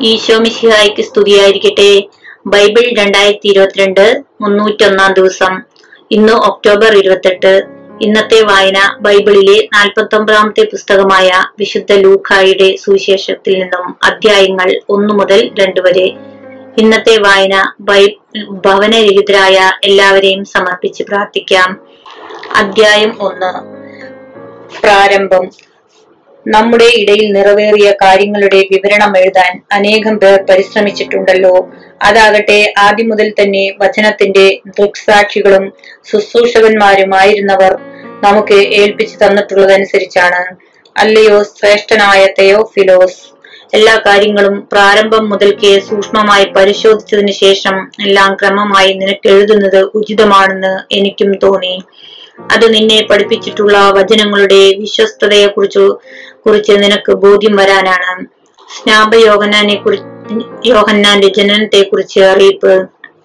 ഈശോമിശിഹായ്ക്ക് സ്തുതിയായിരിക്കട്ടെ ബൈബിൾ രണ്ടായിരത്തി ഇരുപത്തിരണ്ട് മുന്നൂറ്റൊന്നാം ദിവസം ഇന്ന് ഒക്ടോബർ ഇരുപത്തെട്ട് ഇന്നത്തെ വായന ബൈബിളിലെ നാൽപ്പത്തി ഒമ്പതാമത്തെ പുസ്തകമായ വിശുദ്ധ ലൂക്കായുടെ സുവിശേഷത്തിൽ നിന്നും അധ്യായങ്ങൾ ഒന്നു മുതൽ രണ്ടു വരെ ഇന്നത്തെ വായന ബൈ ഭവനരഹിതരായ എല്ലാവരെയും സമർപ്പിച്ച് പ്രാർത്ഥിക്കാം അധ്യായം ഒന്ന് പ്രാരംഭം നമ്മുടെ ഇടയിൽ നിറവേറിയ കാര്യങ്ങളുടെ വിവരണം എഴുതാൻ അനേകം പേർ പരിശ്രമിച്ചിട്ടുണ്ടല്ലോ അതാകട്ടെ ആദ്യം മുതൽ തന്നെ വചനത്തിന്റെ ദൃക്സാക്ഷികളും ശുശ്രൂഷകന്മാരുമായിരുന്നവർ നമുക്ക് ഏൽപ്പിച്ചു തന്നിട്ടുള്ളതനുസരിച്ചാണ് അല്ലയോ ശ്രേഷ്ഠനായ തെയോഫിലോസ് എല്ലാ കാര്യങ്ങളും പ്രാരംഭം മുതൽക്കേ സൂക്ഷ്മമായി പരിശോധിച്ചതിന് ശേഷം എല്ലാം ക്രമമായി നിനക്ക് എഴുതുന്നത് ഉചിതമാണെന്ന് എനിക്കും തോന്നി അത് നിന്നെ പഠിപ്പിച്ചിട്ടുള്ള വചനങ്ങളുടെ വിശ്വസ്തതയെ കുറിച്ച് കുറിച്ച് നിനക്ക് ബോധ്യം വരാനാണ് സ്നാപയോഹനാനെ കുറിച്ച് യോഹന്നാന്റെ ജനനത്തെ കുറിച്ച് അറിയിപ്പ്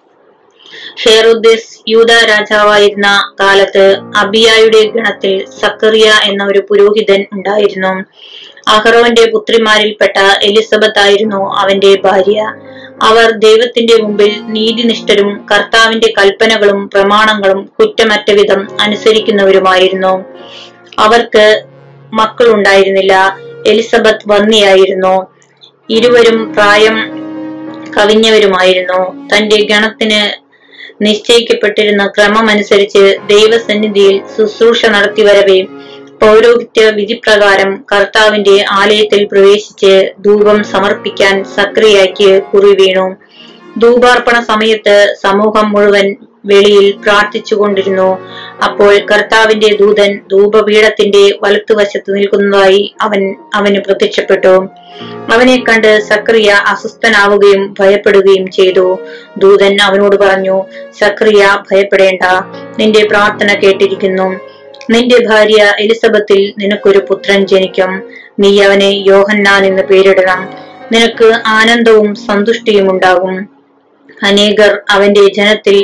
ഹെറോദേസ് യൂത രാജാവായിരുന്ന കാലത്ത് അബിയായുടെ ഗണത്തിൽ സക്കറിയ എന്ന ഒരു പുരോഹിതൻ ഉണ്ടായിരുന്നു അഹറോന്റെ പുത്രിമാരിൽപ്പെട്ട എലിസബത്ത് ആയിരുന്നു അവന്റെ ഭാര്യ അവർ ദൈവത്തിന്റെ മുമ്പിൽ നീതിനിഷ്ഠരും കർത്താവിന്റെ കൽപ്പനകളും പ്രമാണങ്ങളും കുറ്റമറ്റ വിധം അനുസരിക്കുന്നവരുമായിരുന്നു അവർക്ക് മക്കളുണ്ടായിരുന്നില്ല എലിസബത്ത് വന്നിയായിരുന്നു ഇരുവരും പ്രായം കവിഞ്ഞവരുമായിരുന്നു തന്റെ ഗണത്തിന് നിശ്ചയിക്കപ്പെട്ടിരുന്ന ക്രമമനുസരിച്ച് ദൈവസന്നിധിയിൽ ശുശ്രൂഷ നടത്തി വരവേ പൗരോഹിത്യ വിധിപ്രകാരം കർത്താവിന്റെ ആലയത്തിൽ പ്രവേശിച്ച് ധൂപം സമർപ്പിക്കാൻ സക്രിയയ്ക്ക് കുറി വീണു ധൂപാർപ്പണ സമയത്ത് സമൂഹം മുഴുവൻ വെളിയിൽ പ്രാർത്ഥിച്ചുകൊണ്ടിരുന്നു അപ്പോൾ കർത്താവിന്റെ ദൂതൻ ധൂപപീഠത്തിന്റെ വലത്തുവശത്ത് നിൽക്കുന്നതായി അവൻ അവന് പ്രത്യക്ഷപ്പെട്ടു അവനെ കണ്ട് സക്രിയ അസ്വസ്ഥനാവുകയും ഭയപ്പെടുകയും ചെയ്തു ദൂതൻ അവനോട് പറഞ്ഞു സക്രിയ ഭയപ്പെടേണ്ട നിന്റെ പ്രാർത്ഥന കേട്ടിരിക്കുന്നു നിന്റെ ഭാര്യ എലിസബത്തിൽ നിനക്കൊരു പുത്രൻ ജനിക്കും നീ അവനെ യോഹന്നാൻ എന്ന് പേരിടണം നിനക്ക് ആനന്ദവും സന്തുഷ്ടിയും ഉണ്ടാകും അനേകർ അവന്റെ ജനത്തിൽ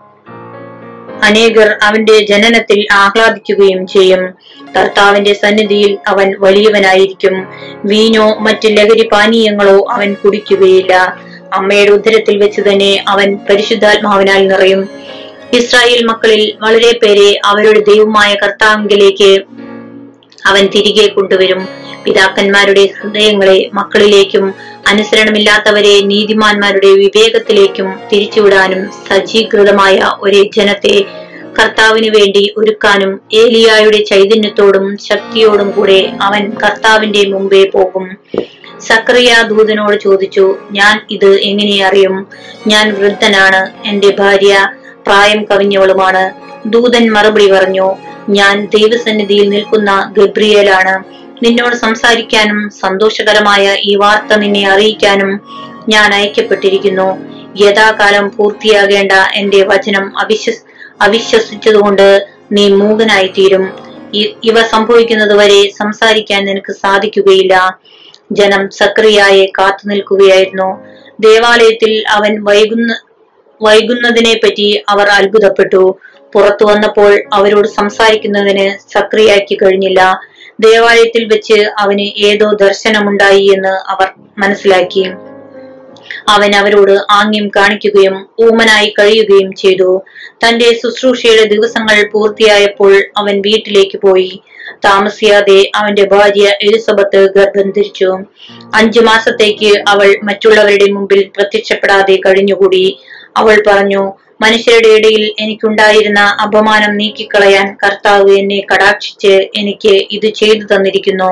അനേകർ അവന്റെ ജനനത്തിൽ ആഹ്ലാദിക്കുകയും ചെയ്യും കർത്താവിന്റെ സന്നിധിയിൽ അവൻ വലിയവനായിരിക്കും വീഞ്ഞോ മറ്റ് ലഹരി പാനീയങ്ങളോ അവൻ കുടിക്കുകയില്ല അമ്മയുടെ ഉദരത്തിൽ വെച്ച് തന്നെ അവൻ പരിശുദ്ധാത്മാവിനാൽ നിറയും ഇസ്രായേൽ മക്കളിൽ വളരെ പേരെ അവരുടെ ദൈവമായ കർത്താവിലേക്ക് അവൻ തിരികെ കൊണ്ടുവരും പിതാക്കന്മാരുടെ ഹൃദയങ്ങളെ മക്കളിലേക്കും അനുസരണമില്ലാത്തവരെ നീതിമാന്മാരുടെ വിവേകത്തിലേക്കും തിരിച്ചുവിടാനും സജ്ജീകൃതമായ ഒരു ജനത്തെ കർത്താവിന് വേണ്ടി ഒരുക്കാനും ഏലിയായുടെ ചൈതന്യത്തോടും ശക്തിയോടും കൂടെ അവൻ കർത്താവിന്റെ മുമ്പേ പോകും സക്രിയ ദൂതനോട് ചോദിച്ചു ഞാൻ ഇത് എങ്ങനെ അറിയും ഞാൻ വൃദ്ധനാണ് എന്റെ ഭാര്യ പ്രായം കവിഞ്ഞവളുമാണ് ദൂതൻ മറുപടി പറഞ്ഞു ഞാൻ ദൈവസന്നിധിയിൽ നിൽക്കുന്ന ഗബ്രിയേലാണ് നിന്നോട് സംസാരിക്കാനും സന്തോഷകരമായ ഈ വാർത്ത നിന്നെ അറിയിക്കാനും ഞാൻ അയക്കപ്പെട്ടിരിക്കുന്നു യഥാകാലം പൂർത്തിയാകേണ്ട എന്റെ വചനം അവിശ്വസ് അവിശ്വസിച്ചതുകൊണ്ട് നീ മൂകനായി തീരും ഇവ സംഭവിക്കുന്നത് വരെ സംസാരിക്കാൻ നിനക്ക് സാധിക്കുകയില്ല ജനം സക്രിയായെ കാത്തു നിൽക്കുകയായിരുന്നു ദേവാലയത്തിൽ അവൻ വൈകുന്ന വൈകുന്നതിനെ പറ്റി അവർ അത്ഭുതപ്പെട്ടു പുറത്തു വന്നപ്പോൾ അവരോട് സംസാരിക്കുന്നതിന് സക്രിയാക്കി കഴിഞ്ഞില്ല ദേവാലയത്തിൽ വെച്ച് അവന് ഏതോ ദർശനമുണ്ടായി എന്ന് അവർ മനസ്സിലാക്കി അവൻ അവരോട് ആംഗ്യം കാണിക്കുകയും ഊമനായി കഴിയുകയും ചെയ്തു തന്റെ ശുശ്രൂഷയുടെ ദിവസങ്ങൾ പൂർത്തിയായപ്പോൾ അവൻ വീട്ടിലേക്ക് പോയി താമസിയാതെ അവന്റെ ഭാര്യ എലിസബത്ത് ഗർഭം ധരിച്ചു അഞ്ചു മാസത്തേക്ക് അവൾ മറ്റുള്ളവരുടെ മുമ്പിൽ പ്രത്യക്ഷപ്പെടാതെ കഴിഞ്ഞുകൂടി അവൾ പറഞ്ഞു മനുഷ്യരുടെ ഇടയിൽ എനിക്കുണ്ടായിരുന്ന അപമാനം നീക്കിക്കളയാൻ കർത്താവ് എന്നെ കടാക്ഷിച്ച് എനിക്ക് ഇത് ചെയ്തു തന്നിരിക്കുന്നു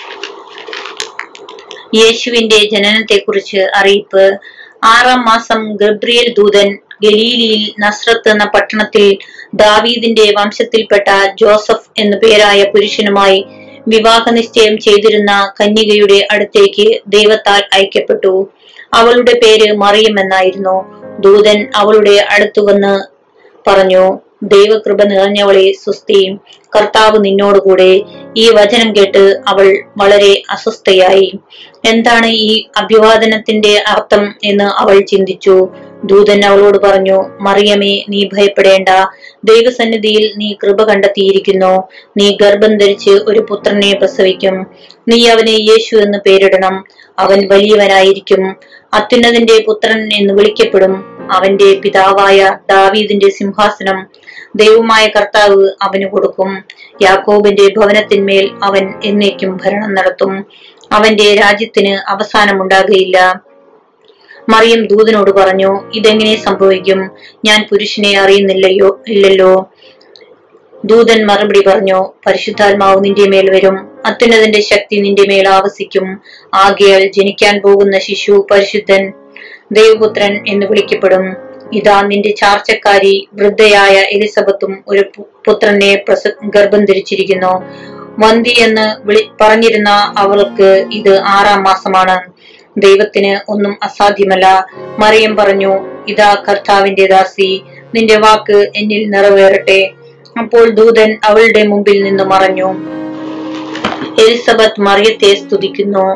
യേശുവിന്റെ ജനനത്തെക്കുറിച്ച് അറിയിപ്പ് ആറാം മാസം ഗബ്രിയേൽ ദൂതൻ ഗലീലിയിൽ നസ്രത്ത് എന്ന പട്ടണത്തിൽ ദാവീദിന്റെ വംശത്തിൽപ്പെട്ട ജോസഫ് എന്നു പേരായ പുരുഷനുമായി വിവാഹ നിശ്ചയം ചെയ്തിരുന്ന കന്യകയുടെ അടുത്തേക്ക് ദൈവത്താൽ അയക്കപ്പെട്ടു അവളുടെ പേര് മറിയം എന്നായിരുന്നു ദൂതൻ അവളുടെ അടുത്തു വന്ന് പറഞ്ഞു ദൈവകൃപ നിറഞ്ഞവളെ സുസ്തി കർത്താവ് നിന്നോടുകൂടെ ഈ വചനം കേട്ട് അവൾ വളരെ അസ്വസ്ഥയായി എന്താണ് ഈ അഭിവാദനത്തിന്റെ അർത്ഥം എന്ന് അവൾ ചിന്തിച്ചു ദൂതൻ അവളോട് പറഞ്ഞു മറിയമേ നീ ഭയപ്പെടേണ്ട ദൈവസന്നിധിയിൽ നീ കൃപ കണ്ടെത്തിയിരിക്കുന്നു നീ ഗർഭം ധരിച്ച് ഒരു പുത്രനെ പ്രസവിക്കും നീ അവനെ യേശു എന്ന് പേരിടണം അവൻ വലിയവനായിരിക്കും അത്യുന്നതിന്റെ പുത്രൻ എന്ന് വിളിക്കപ്പെടും അവന്റെ പിതാവായ ദാവീദിന്റെ സിംഹാസനം ദൈവമായ കർത്താവ് അവന് കൊടുക്കും യാക്കോബിന്റെ ഭവനത്തിന്മേൽ അവൻ എന്നേക്കും ഭരണം നടത്തും അവന്റെ രാജ്യത്തിന് അവസാനമുണ്ടാകുകയില്ല മറിയം ദൂതനോട് പറഞ്ഞു ഇതെങ്ങനെ സംഭവിക്കും ഞാൻ പുരുഷനെ അറിയുന്നില്ലയോ ഇല്ലല്ലോ ദൂതൻ മറുപടി പറഞ്ഞു പരിശുദ്ധാത്മാവ് നിന്റെ മേൽ വരും അത്യുന്നതിന്റെ ശക്തി നിന്റെ മേൽ ആവസിക്കും ആകയാൽ ജനിക്കാൻ പോകുന്ന ശിശു പരിശുദ്ധൻ ദൈവപുത്രൻ എന്ന് വിളിക്കപ്പെടും ഇതാ നിന്റെ ചാർച്ചക്കാരി വൃദ്ധയായ എലിസബത്തും ഒരു പു- പുത്രനെ പ്രസ ഗർഭം ധരിച്ചിരിക്കുന്നു വന്തി എന്ന് വിളി പറഞ്ഞിരുന്ന അവൾക്ക് ഇത് ആറാം മാസമാണ് ദൈവത്തിന് ഒന്നും അസാധ്യമല്ല മറിയം പറഞ്ഞു ഇതാ കർത്താവിന്റെ ദാസി നിന്റെ വാക്ക് എന്നിൽ നിറവേറട്ടെ അപ്പോൾ ദൂതൻ അവളുടെ മുമ്പിൽ നിന്ന് മറഞ്ഞു എലിസബത്ത് മറിയത്തെ സ്തുതിക്കുന്നു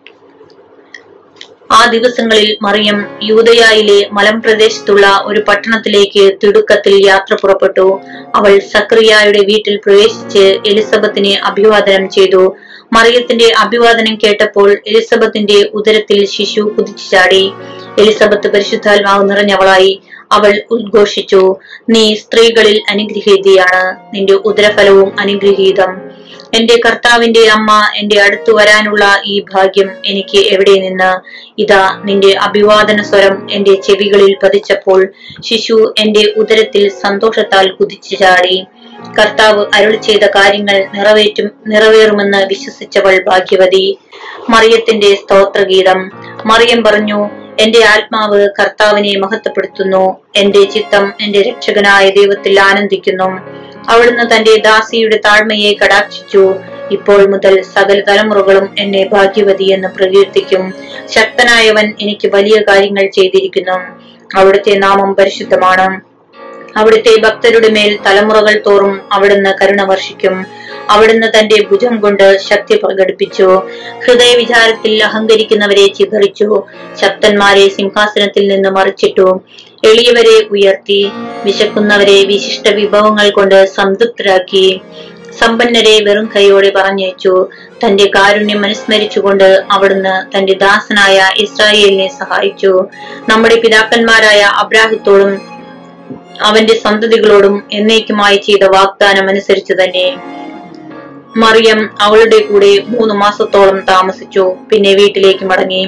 ആ ദിവസങ്ങളിൽ മറിയം യൂതയായിലെ മലമ്പ്രദേശത്തുള്ള ഒരു പട്ടണത്തിലേക്ക് തിടുക്കത്തിൽ യാത്ര പുറപ്പെട്ടു അവൾ സക്രിയായുടെ വീട്ടിൽ പ്രവേശിച്ച് എലിസബത്തിനെ അഭിവാദനം ചെയ്തു മറിയത്തിന്റെ അഭിവാദനം കേട്ടപ്പോൾ എലിസബത്തിന്റെ ഉദരത്തിൽ ശിശു കുതിച്ചു ചാടി എലിസബത്ത് പരിശുദ്ധാത്മാവ് നിറഞ്ഞവളായി അവൾ ഉദ്ഘോഷിച്ചു നീ സ്ത്രീകളിൽ അനുഗ്രഹീതയാണ് നിന്റെ ഉദരഫലവും അനുഗ്രഹീതം എന്റെ കർത്താവിന്റെ അമ്മ എന്റെ അടുത്തു വരാനുള്ള ഈ ഭാഗ്യം എനിക്ക് എവിടെ നിന്ന് ഇതാ നിന്റെ അഭിവാദന സ്വരം എന്റെ ചെവികളിൽ പതിച്ചപ്പോൾ ശിശു എന്റെ ഉദരത്തിൽ സന്തോഷത്താൽ കുതിച്ചു ചാടി കർത്താവ് അരുൾ ചെയ്ത കാര്യങ്ങൾ നിറവേറ്റും നിറവേറുമെന്ന് വിശ്വസിച്ചവൾ ഭാഗ്യവതി മറിയത്തിന്റെ സ്തോത്രഗീതം മറിയം പറഞ്ഞു എന്റെ ആത്മാവ് കർത്താവിനെ മഹത്വപ്പെടുത്തുന്നു എന്റെ ചിത്തം എന്റെ രക്ഷകനായ ദൈവത്തിൽ ആനന്ദിക്കുന്നു അവിടുന്ന് തന്റെ ദാസിയുടെ താഴ്മയെ കടാക്ഷിച്ചു ഇപ്പോൾ മുതൽ സകല തലമുറകളും എന്നെ ഭാഗ്യവതി എന്ന് പ്രകീർത്തിക്കും ശക്തനായവൻ എനിക്ക് വലിയ കാര്യങ്ങൾ ചെയ്തിരിക്കുന്നു അവിടുത്തെ നാമം പരിശുദ്ധമാണ് അവിടുത്തെ ഭക്തരുടെ മേൽ തലമുറകൾ തോറും അവിടുന്ന് കരുണ വർഷിക്കും അവിടുന്ന് തന്റെ ഭുജം കൊണ്ട് ശക്തി പ്രകടിപ്പിച്ചു ഹൃദയവിചാരത്തിൽ അഹങ്കരിക്കുന്നവരെ ചിതറിച്ചു ശക്തന്മാരെ സിംഹാസനത്തിൽ നിന്ന് മറിച്ചിട്ടു എളിയവരെ ഉയർത്തി വിശക്കുന്നവരെ വിശിഷ്ട വിഭവങ്ങൾ കൊണ്ട് സംതൃപ്തരാക്കി സമ്പന്നരെ വെറും കൈയോടെ പറഞ്ഞയച്ചു തന്റെ കാരുണ്യം അനുസ്മരിച്ചുകൊണ്ട് അവിടുന്ന് തന്റെ ദാസനായ ഇസ്രായേലിനെ സഹായിച്ചു നമ്മുടെ പിതാക്കന്മാരായ അബ്രാഹത്തോടും അവന്റെ സന്തതികളോടും എന്നേക്കുമായി ചെയ്ത വാഗ്ദാനം അനുസരിച്ച് തന്നെ മറിയം അവളുടെ കൂടെ മൂന്ന് മാസത്തോളം താമസിച്ചു പിന്നെ വീട്ടിലേക്ക് മടങ്ങി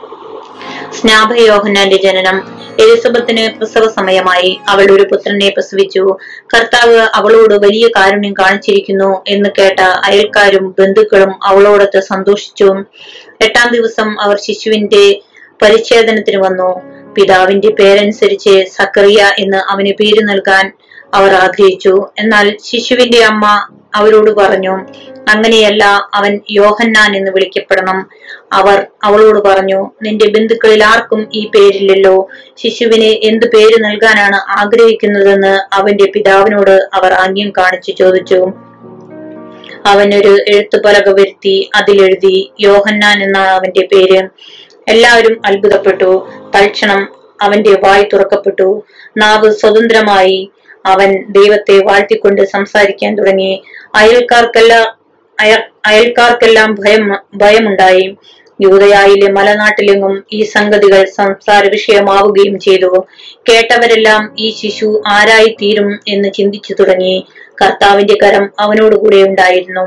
സ്നാപയോഹന്നാന്റെ ജനനം എലിസബത്തിന് പ്രസവ സമയമായി അവൾ ഒരു പുത്രനെ പ്രസവിച്ചു കർത്താവ് അവളോട് വലിയ കാരുണ്യം കാണിച്ചിരിക്കുന്നു എന്ന് കേട്ട അയൽക്കാരും ബന്ധുക്കളും അവളോടൊത്ത് സന്തോഷിച്ചു എട്ടാം ദിവസം അവർ ശിശുവിന്റെ പരിച്ഛേദനത്തിന് വന്നു പിതാവിന്റെ പേരനുസരിച്ച് സക്കറിയ എന്ന് അവന് പേര് നൽകാൻ അവർ ആഗ്രഹിച്ചു എന്നാൽ ശിശുവിന്റെ അമ്മ അവരോട് പറഞ്ഞു അങ്ങനെയല്ല അവൻ യോഹന്നാൻ എന്ന് വിളിക്കപ്പെടണം അവർ അവളോട് പറഞ്ഞു നിന്റെ ബന്ധുക്കളിൽ ആർക്കും ഈ പേരില്ലല്ലോ ശിശുവിന് എന്ത് പേര് നൽകാനാണ് ആഗ്രഹിക്കുന്നതെന്ന് അവന്റെ പിതാവിനോട് അവർ ആംഗ്യം കാണിച്ചു ചോദിച്ചു അവനൊരു എഴുത്തുപലക വരുത്തി അതിലെഴുതി യോഹന്നാൻ എന്നാണ് അവന്റെ പേര് എല്ലാവരും അത്ഭുതപ്പെട്ടു തൽക്ഷണം അവന്റെ വായ് തുറക്കപ്പെട്ടു നാവ് സ്വതന്ത്രമായി അവൻ ദൈവത്തെ വാഴ്ത്തിക്കൊണ്ട് സംസാരിക്കാൻ തുടങ്ങി അയൽക്കാർക്കെല്ലാം അയ- അയൽക്കാർക്കെല്ലാം ഭയം ഭയമുണ്ടായി യൂതയായിലെ മലനാട്ടിലെങ്ങും ഈ സംഗതികൾ സംസാര വിഷയമാവുകയും ചെയ്തു കേട്ടവരെല്ലാം ഈ ശിശു ആരായി തീരും എന്ന് ചിന്തിച്ചു തുടങ്ങി കർത്താവിന്റെ കരം അവനോടുകൂടെ ഉണ്ടായിരുന്നു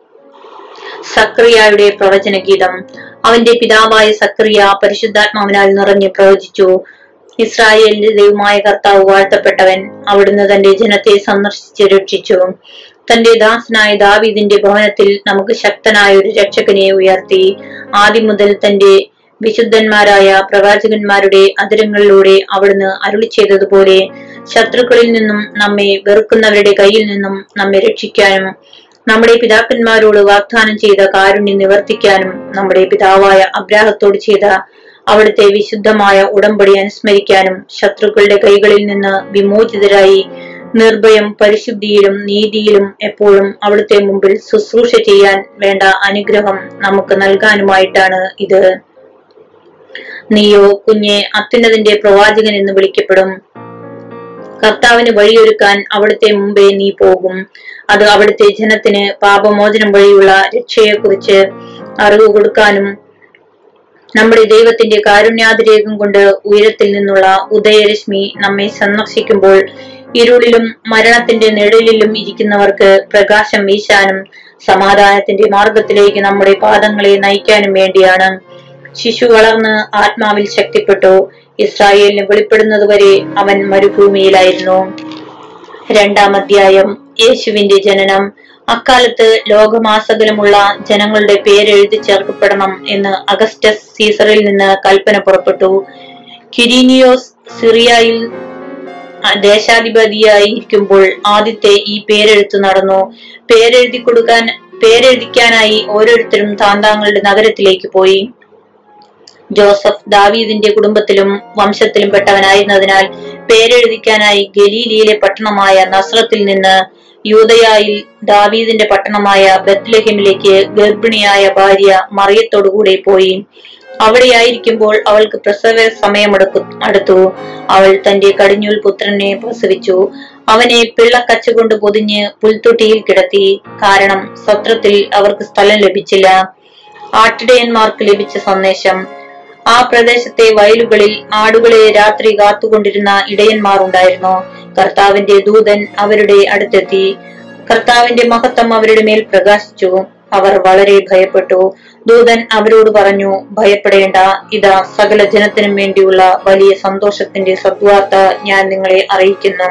സക്രിയയുടെ പ്രവചന ഗീതം അവന്റെ പിതാവായ സക്രിയ പരിശുദ്ധാത്മാവിനാൽ നിറഞ്ഞു പ്രവചിച്ചു ഇസ്രായേലിന്റെ ദൈവമായ കർത്താവ് വാഴ്ത്തപ്പെട്ടവൻ അവിടുന്ന് തന്റെ ജനത്തെ സന്ദർശിച്ച് രക്ഷിച്ചു തന്റെ ദാസനായ ദാവീദിന്റെ ഭവനത്തിൽ നമുക്ക് ശക്തനായ ഒരു രക്ഷകനെ ഉയർത്തി ആദ്യം മുതൽ തന്റെ വിശുദ്ധന്മാരായ പ്രവാചകന്മാരുടെ അതിരങ്ങളിലൂടെ അവിടുന്ന് അരുളി ചെയ്തതുപോലെ ശത്രുക്കളിൽ നിന്നും നമ്മെ വെറുക്കുന്നവരുടെ കയ്യിൽ നിന്നും നമ്മെ രക്ഷിക്കാനും നമ്മുടെ പിതാക്കന്മാരോട് വാഗ്ദാനം ചെയ്ത കാരുണ്യം നിവർത്തിക്കാനും നമ്മുടെ പിതാവായ അബ്രാഹത്തോട് ചെയ്ത അവിടുത്തെ വിശുദ്ധമായ ഉടമ്പടി അനുസ്മരിക്കാനും ശത്രുക്കളുടെ കൈകളിൽ നിന്ന് വിമോചിതരായി നിർഭയം പരിശുദ്ധിയിലും നീതിയിലും എപ്പോഴും അവിടുത്തെ മുമ്പിൽ ശുശ്രൂഷ ചെയ്യാൻ വേണ്ട അനുഗ്രഹം നമുക്ക് നൽകാനുമായിട്ടാണ് ഇത് നീയോ കുഞ്ഞെ അത്യുന്നതിന്റെ പ്രവാചകൻ എന്ന് വിളിക്കപ്പെടും കർത്താവിന് വഴിയൊരുക്കാൻ അവിടുത്തെ മുമ്പേ നീ പോകും അത് അവിടുത്തെ ജനത്തിന് പാപമോചനം വഴിയുള്ള രക്ഷയെക്കുറിച്ച് അറിവ് കൊടുക്കാനും നമ്മുടെ ദൈവത്തിന്റെ കാരുണ്യാതിരേകം കൊണ്ട് ഉയരത്തിൽ നിന്നുള്ള ഉദയരശ്മി നമ്മെ സന്ദർശിക്കുമ്പോൾ ഇരുളിലും മരണത്തിന്റെ നിഴലിലും ഇരിക്കുന്നവർക്ക് പ്രകാശം വീശാനും സമാധാനത്തിന്റെ മാർഗത്തിലേക്ക് നമ്മുടെ പാദങ്ങളെ നയിക്കാനും വേണ്ടിയാണ് ശിശു വളർന്ന് ആത്മാവിൽ ശക്തിപ്പെട്ടു ഇസ്രായേലിന് വെളിപ്പെടുന്നതുവരെ അവൻ മരുഭൂമിയിലായിരുന്നു രണ്ടാം അധ്യായം യേശുവിന്റെ ജനനം അക്കാലത്ത് ലോകമാസകലമുള്ള ജനങ്ങളുടെ പേരെഴുതി ചേർക്കപ്പെടണം എന്ന് അഗസ്റ്റസ് സീസറിൽ നിന്ന് കൽപ്പന പുറപ്പെട്ടു കിരീനിയോസ് സിറിയയിൽ ദേശാധിപതിയായിരിക്കുമ്പോൾ ആദ്യത്തെ ഈ പേരെഴുത്ത് നടന്നു പേരെഴുതി കൊടുക്കാൻ പേരെഴുതിക്കാനായി ഓരോരുത്തരും താന്താങ്ങളുടെ നഗരത്തിലേക്ക് പോയി ജോസഫ് ദാവീദിന്റെ കുടുംബത്തിലും വംശത്തിലും പെട്ടവനായിരുന്നതിനാൽ പേരെഴുതിക്കാനായി ഗലീലിയിലെ പട്ടണമായ നസ്രത്തിൽ നിന്ന് യൂതയായിൽ ദാവീദിന്റെ പട്ടണമായ ബത്ലഹേമിലേക്ക് ഗർഭിണിയായ ഭാര്യ മറിയത്തോടുകൂടെ പോയി അവിടെയായിരിക്കുമ്പോൾ അവൾക്ക് പ്രസവ സമയമെടുക്കു അടുത്തു അവൾ തന്റെ കടിഞ്ഞൂൽ പുത്രനെ പ്രസവിച്ചു അവനെ പിള്ളക്കച്ച കൊണ്ട് പൊതിഞ്ഞ് പുൽത്തൊട്ടിയിൽ കിടത്തി കാരണം സത്രത്തിൽ അവർക്ക് സ്ഥലം ലഭിച്ചില്ല ആട്ടിടയന്മാർക്ക് ലഭിച്ച സന്ദേശം ആ പ്രദേശത്തെ വയലുകളിൽ ആടുകളെ രാത്രി കാത്തുകൊണ്ടിരുന്ന ഇടയന്മാർ ഉണ്ടായിരുന്നു കർത്താവിന്റെ ദൂതൻ അവരുടെ അടുത്തെത്തി കർത്താവിന്റെ മഹത്വം അവരുടെ മേൽ പ്രകാശിച്ചു അവർ വളരെ ഭയപ്പെട്ടു ദൂതൻ അവരോട് പറഞ്ഞു ഭയപ്പെടേണ്ട ഇതാ സകല ജനത്തിനും വേണ്ടിയുള്ള വലിയ സന്തോഷത്തിന്റെ സദ്വാർത്ത ഞാൻ നിങ്ങളെ അറിയിക്കുന്നു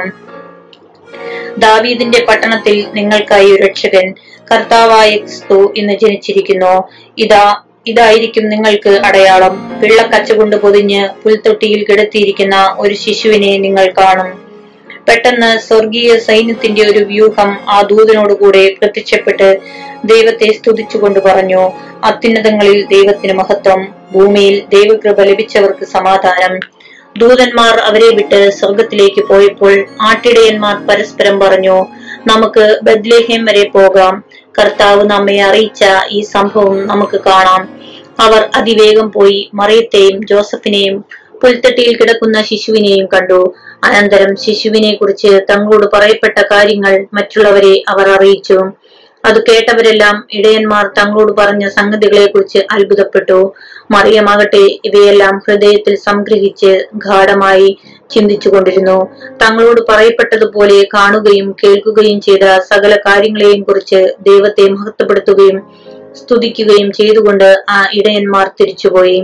ദാവീദിന്റെ പട്ടണത്തിൽ നിങ്ങൾക്കായി ഒരു രക്ഷകൻ കർത്താവായ ക്രിസ്തു ഇന്ന് ജനിച്ചിരിക്കുന്നു ഇതാ ഇതായിരിക്കും നിങ്ങൾക്ക് അടയാളം പിള്ളക്കച്ച കൊണ്ട് പൊതിഞ്ഞ് പുൽത്തൊട്ടിയിൽ കിടത്തിയിരിക്കുന്ന ഒരു ശിശുവിനെ നിങ്ങൾ കാണും പെട്ടെന്ന് സ്വർഗീയ സൈന്യത്തിന്റെ ഒരു വ്യൂഹം ആ ദൂതനോടുകൂടെ പ്രത്യക്ഷപ്പെട്ട് ദൈവത്തെ സ്തുതിച്ചുകൊണ്ട് പറഞ്ഞു അത്യുന്നതങ്ങളിൽ ദൈവത്തിന് മഹത്വം ഭൂമിയിൽ ദൈവകൃപ ലഭിച്ചവർക്ക് സമാധാനം ദൂതന്മാർ അവരെ വിട്ട് സ്വർഗത്തിലേക്ക് പോയപ്പോൾ ആട്ടിടയന്മാർ പരസ്പരം പറഞ്ഞു നമുക്ക് ബദ്ലേഹേം വരെ പോകാം കർത്താവ് നമ്മെ അറിയിച്ച ഈ സംഭവം നമുക്ക് കാണാം അവർ അതിവേഗം പോയി മറിയത്തെയും ജോസഫിനെയും പുൽത്തട്ടിയിൽ കിടക്കുന്ന ശിശുവിനെയും കണ്ടു അനന്തരം ശിശുവിനെ കുറിച്ച് തങ്ങളോട് പറയപ്പെട്ട കാര്യങ്ങൾ മറ്റുള്ളവരെ അവർ അറിയിച്ചു അത് കേട്ടവരെല്ലാം ഇടയന്മാർ തങ്ങളോട് പറഞ്ഞ സംഗതികളെ കുറിച്ച് അത്ഭുതപ്പെട്ടു മറിയമാകട്ടെ ഇവയെല്ലാം ഹൃദയത്തിൽ സംഗ്രഹിച്ച് ഗാഠമായി ചിന്തിച്ചു കൊണ്ടിരുന്നു തങ്ങളോട് പറയപ്പെട്ടതുപോലെ കാണുകയും കേൾക്കുകയും ചെയ്ത സകല കാര്യങ്ങളെയും കുറിച്ച് ദൈവത്തെ മഹത്വപ്പെടുത്തുകയും സ്തുതിക്കുകയും ചെയ്തുകൊണ്ട് ആ ഇടയന്മാർ തിരിച്ചുപോയി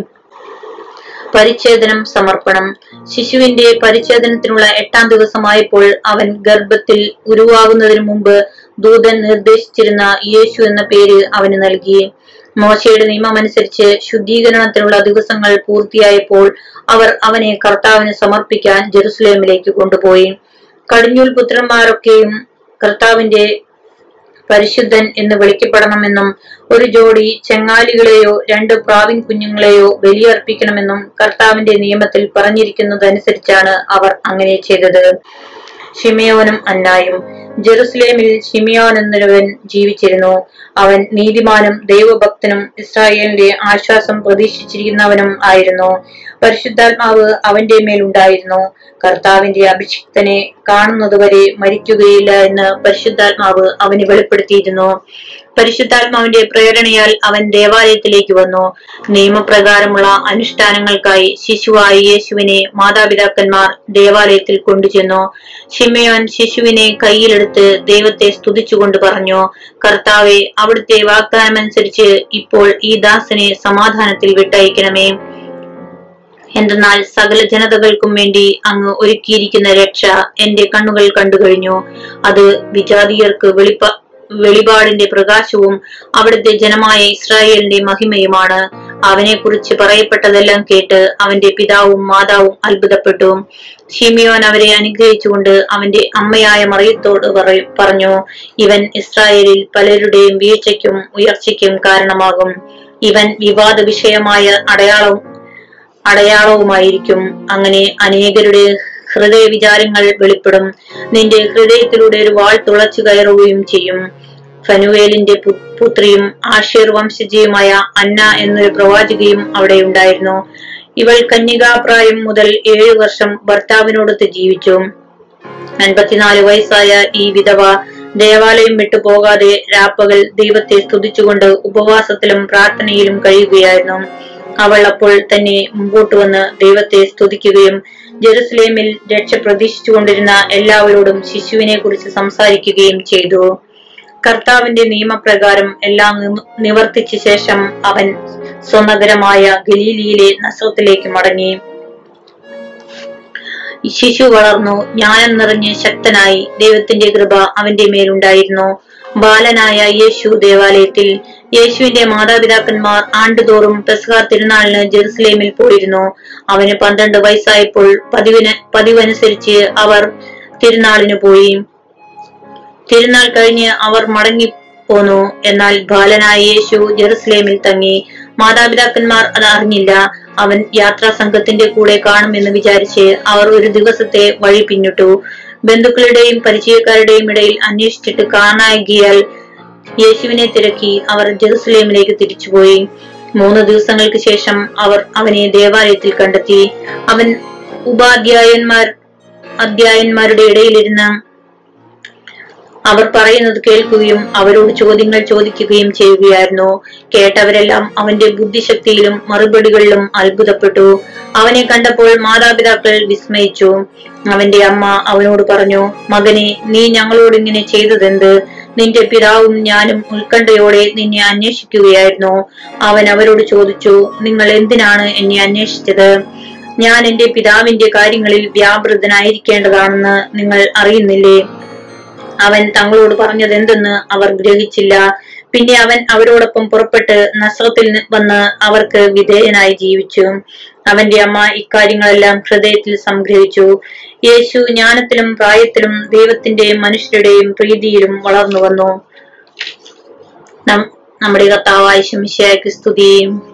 പരിച്ഛേദനം സമർപ്പണം ശിശുവിന്റെ പരിച്ഛേദനത്തിനുള്ള എട്ടാം ദിവസമായപ്പോൾ അവൻ ഗർഭത്തിൽ ഉരുവാകുന്നതിന് മുമ്പ് ദൂതൻ നിർദ്ദേശിച്ചിരുന്ന യേശു എന്ന പേര് അവന് നൽകി മോശയുടെ നിയമമനുസരിച്ച് ശുദ്ധീകരണത്തിനുള്ള ദിവസങ്ങൾ പൂർത്തിയായപ്പോൾ അവർ അവനെ കർത്താവിന് സമർപ്പിക്കാൻ ജെറുസലേമിലേക്ക് കൊണ്ടുപോയി കടിഞ്ഞൂൽ പുത്രന്മാരൊക്കെയും കർത്താവിന്റെ പരിശുദ്ധൻ എന്ന് വിളിക്കപ്പെടണമെന്നും ഒരു ജോഡി ചെങ്ങാലികളെയോ രണ്ട് പ്രാവിൻ കുഞ്ഞുങ്ങളെയോ ബലിയർപ്പിക്കണമെന്നും കർത്താവിന്റെ നിയമത്തിൽ പറഞ്ഞിരിക്കുന്നതനുസരിച്ചാണ് അവർ അങ്ങനെ ചെയ്തത് ഷിമിയോനും അന്നായും ജെറുസലേമിൽ ഷിമിയോൻ എന്നൊരുവൻ ജീവിച്ചിരുന്നു അവൻ നീതിമാനും ദൈവഭക്തനും ഇസ്രായേലിന്റെ ആശ്വാസം പ്രതീക്ഷിച്ചിരിക്കുന്നവനും ആയിരുന്നു പരിശുദ്ധാത്മാവ് അവന്റെ മേലുണ്ടായിരുന്നു കർത്താവിന്റെ അഭിഷിക്തനെ കാണുന്നതുവരെ മരിക്കുകയില്ല എന്ന് പരിശുദ്ധാത്മാവ് അവന് വെളിപ്പെടുത്തിയിരുന്നു പരിശുദ്ധാത്മാവിന്റെ പ്രേരണയാൽ അവൻ ദേവാലയത്തിലേക്ക് വന്നു നിയമപ്രകാരമുള്ള അനുഷ്ഠാനങ്ങൾക്കായി ശിശുവായ യേശുവിനെ മാതാപിതാക്കന്മാർ ദേവാലയത്തിൽ കൊണ്ടുചെന്നു ഷിമയോൻ ശിശുവിനെ കയ്യിലെടുത്ത് ദൈവത്തെ സ്തുതിച്ചുകൊണ്ട് പറഞ്ഞു കർത്താവെ അവിടുത്തെ വാഗ്ദാനമനുസരിച്ച് ഇപ്പോൾ ഈ ദാസനെ സമാധാനത്തിൽ വിട്ടയക്കണമേ എന്തെന്നാൽ സകല ജനതകൾക്കും വേണ്ടി അങ്ങ് ഒരുക്കിയിരിക്കുന്ന രക്ഷ എന്റെ കണ്ണുകൾ കണ്ടു കഴിഞ്ഞു അത് വിജാതീയർക്ക് വെളിപ്പ വെളിപാടിന്റെ പ്രകാശവും അവിടുത്തെ ജനമായ ഇസ്രായേലിന്റെ മഹിമയുമാണ് അവനെ കുറിച്ച് പറയപ്പെട്ടതെല്ലാം കേട്ട് അവന്റെ പിതാവും മാതാവും അത്ഭുതപ്പെട്ടു ഷിമിയോൻ അവരെ അനുഗ്രഹിച്ചുകൊണ്ട് അവന്റെ അമ്മയായ മറിയത്തോട് പറ- പറഞ്ഞു ഇവൻ ഇസ്രായേലിൽ പലരുടെയും വീഴ്ചയ്ക്കും ഉയർച്ചയ്ക്കും കാരണമാകും ഇവൻ വിവാദ വിഷയമായ അടയാളം അടയാളവുമായിരിക്കും അങ്ങനെ അനേകരുടെ ഹൃദയ വിചാരങ്ങൾ വെളിപ്പെടും നിന്റെ ഹൃദയത്തിലൂടെ ഒരു വാൾ തുളച്ചു കയറുകയും ചെയ്യും ഫനുവേലിന്റെ പു- പുത്രിയും ആഷീർ വംശജയുമായ അന്ന എന്നൊരു പ്രവാചകയും അവിടെ ഉണ്ടായിരുന്നു ഇവൾ കന്യകാപ്രായം മുതൽ ഏഴു വർഷം ഭർത്താവിനോടൊത്ത് ജീവിച്ചു അൻപത്തിനാല് വയസ്സായ ഈ വിധവ ദേവാലയം വിട്ടു പോകാതെ രാപ്പകൽ ദൈവത്തെ സ്തുതിച്ചുകൊണ്ട് ഉപവാസത്തിലും പ്രാർത്ഥനയിലും കഴിയുകയായിരുന്നു അവൾ അപ്പോൾ തന്നെ മുമ്പോട്ട് വന്ന് ദൈവത്തെ സ്തുതിക്കുകയും ജെറുസലേമിൽ രക്ഷ പ്രതീക്ഷിച്ചുകൊണ്ടിരുന്ന എല്ലാവരോടും ശിശുവിനെ കുറിച്ച് സംസാരിക്കുകയും ചെയ്തു കർത്താവിന്റെ നിയമപ്രകാരം എല്ലാം നിവ- നിവർത്തിച്ച ശേഷം അവൻ സ്വനഗരമായ ഗലീലിയിലെ നസ്രത്തിലേക്ക് മടങ്ങി ശിശു വളർന്നു ജ്ഞാനം നിറഞ്ഞ് ശക്തനായി ദൈവത്തിന്റെ കൃപ അവന്റെ മേലുണ്ടായിരുന്നു ബാലനായ യേശു ദേവാലയത്തിൽ യേശുവിന്റെ മാതാപിതാക്കന്മാർ ആണ്ടുതോറും പെസഹാർ തിരുനാളിന് ജെറുസലേമിൽ പോയിരുന്നു അവന് പന്ത്രണ്ട് വയസ്സായപ്പോൾ പതിവിന് പതിവനുസരിച്ച് അവർ തിരുനാളിന് പോയി തിരുനാൾ കഴിഞ്ഞ് അവർ മടങ്ങി പോന്നു എന്നാൽ ബാലനായ യേശു ജെറുസലേമിൽ തങ്ങി മാതാപിതാക്കന്മാർ അത് അറിഞ്ഞില്ല അവൻ യാത്രാ സംഘത്തിന്റെ കൂടെ കാണുമെന്ന് വിചാരിച്ച് അവർ ഒരു ദിവസത്തെ വഴി പിന്നിട്ടു ബന്ധുക്കളുടെയും പരിചയക്കാരുടെയും ഇടയിൽ അന്വേഷിച്ചിട്ട് കാണാകിയാൽ യേശുവിനെ തിരക്കി അവർ ജെറുസലേമിലേക്ക് തിരിച്ചുപോയി മൂന്ന് ദിവസങ്ങൾക്ക് ശേഷം അവർ അവനെ ദേവാലയത്തിൽ കണ്ടെത്തി അവൻ ഉപാധ്യായന്മാർ അധ്യായന്മാരുടെ ഇടയിലിരുന്ന് അവർ പറയുന്നത് കേൾക്കുകയും അവരോട് ചോദ്യങ്ങൾ ചോദിക്കുകയും ചെയ്യുകയായിരുന്നു കേട്ടവരെല്ലാം അവന്റെ ബുദ്ധിശക്തിയിലും മറുപടികളിലും അത്ഭുതപ്പെട്ടു അവനെ കണ്ടപ്പോൾ മാതാപിതാക്കൾ വിസ്മയിച്ചു അവന്റെ അമ്മ അവനോട് പറഞ്ഞു മകനെ നീ ഞങ്ങളോട് ഇങ്ങനെ ചെയ്തതെന്ത് നിന്റെ പിതാവും ഞാനും ഉത്കണ്ഠയോടെ നിന്നെ അന്വേഷിക്കുകയായിരുന്നു അവൻ അവരോട് ചോദിച്ചു നിങ്ങൾ എന്തിനാണ് എന്നെ അന്വേഷിച്ചത് ഞാൻ എന്റെ പിതാവിന്റെ കാര്യങ്ങളിൽ വ്യാപൃതനായിരിക്കേണ്ടതാണെന്ന് നിങ്ങൾ അറിയുന്നില്ലേ അവൻ തങ്ങളോട് പറഞ്ഞത് എന്തെന്ന് അവർ ഗ്രഹിച്ചില്ല പിന്നെ അവൻ അവരോടൊപ്പം പുറപ്പെട്ട് നസ്രത്തിൽ നി- വന്ന് അവർക്ക് വിധേയനായി ജീവിച്ചു അവന്റെ അമ്മ ഇക്കാര്യങ്ങളെല്ലാം ഹൃദയത്തിൽ സംഗ്രഹിച്ചു യേശു ജ്ഞാനത്തിലും പ്രായത്തിലും ദൈവത്തിന്റെയും മനുഷ്യരുടെയും പ്രീതിയിലും വളർന്നു വന്നു നം- നമ്മുടെ കർത്താവായ ശമിശയാക്ക് സ്തുതിയും